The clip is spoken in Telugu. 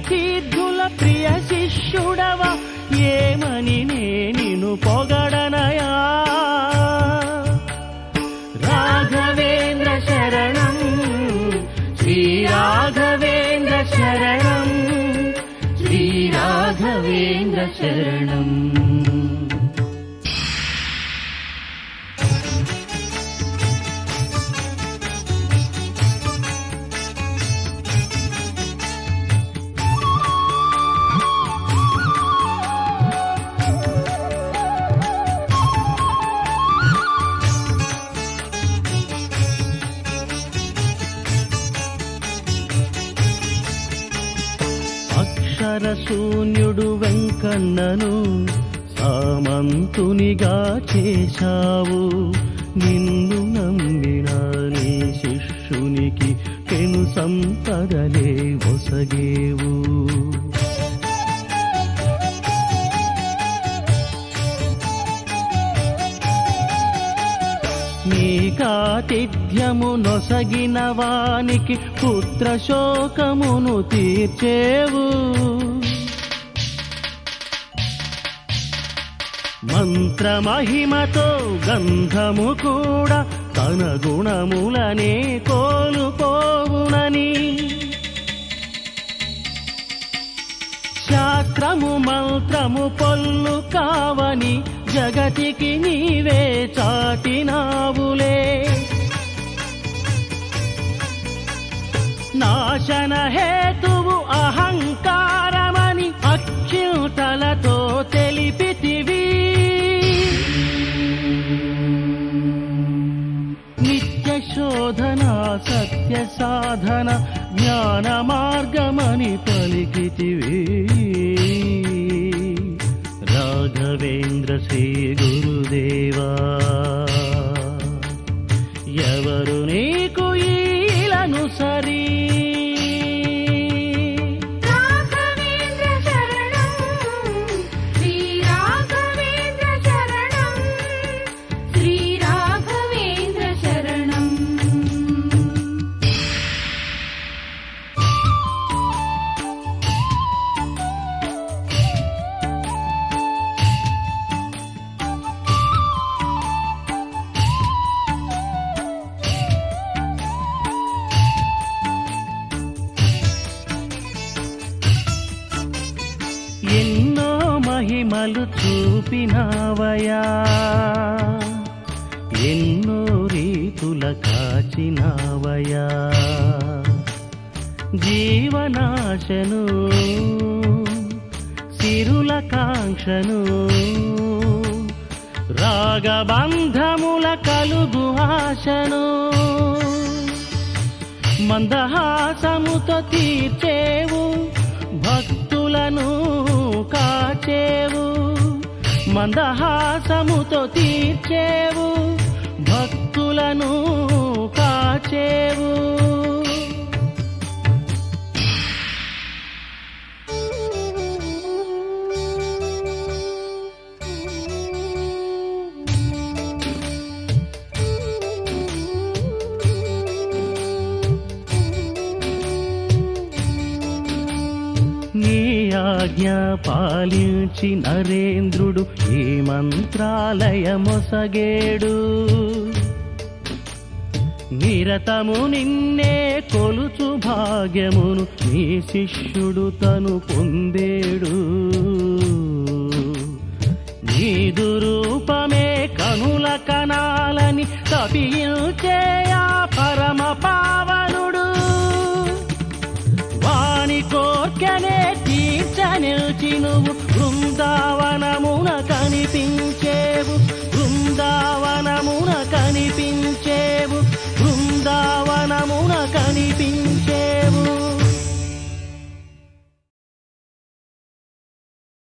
సిద్ధుల ప్రియ శిష్యుడవా ఏమని నేను పొగడనయా రాఘవేంద్ర శరణం శ్రీ రాఘవేంద్ర శరణం శ్రీ రాఘవేంద్ర శరణం అక్షర శూన్యుడు వెంకన్నను సామంతునిగా చేశావు నిన్ను నమ్మిన నీ శిష్యునికి పెను సంపదలే ఒసగేవు నీకాతిథ్యము నొసగిన వానికి పుత్ర శోకమును తీర్చేవు మంత్రమహిమతో గంధము కూడా తన గుణములనే కోలుపోవునని శాస్త్రము మంత్రము పొల్లు కావని జగతికి నీవే చాటినావులే నాశన హేతువు అహంకారమని అచ్యుతలతో తెలిపితివి నిత్య శోధన సత్య సాధన జ్ఞాన మార్గమని పలికితివి రాఘవేంద్ర శ్రీ గురుదేవా ఎవరు నీకు ఈలను సరీ రాఘవేంద్ర శరణం శ్రీ రాఘవేంద్ర శరణం శ్రీ రాఘవేంద్ర శరణం ఎన్నో మహిమలు చూపినావయా ఎన్నో రీతుల కాచినావయా జీవనాశను సిరుల కాంక్షను రాగబంధముల కలుగు ఆశను మందహాసముతో తీర్చేవు భక్తులను కాచేవు మందహాసముతో తీర్చేవు భక్తులను కాచేవు నీ ఆజ్ఞ పాలించి నరేంద్రుడు ఈ మంత్రాలయమొసగేడు నిరతము నిన్నే కొలుచు భాగ్యమును నీ శిష్యుడు తను పొందేడు నీదు రూపమే కనుల కనాలని తపించే ఆ పరమ పావనుడు వాని కోర్కెనే తీర్చనిల్చి నువ్వు బృందావ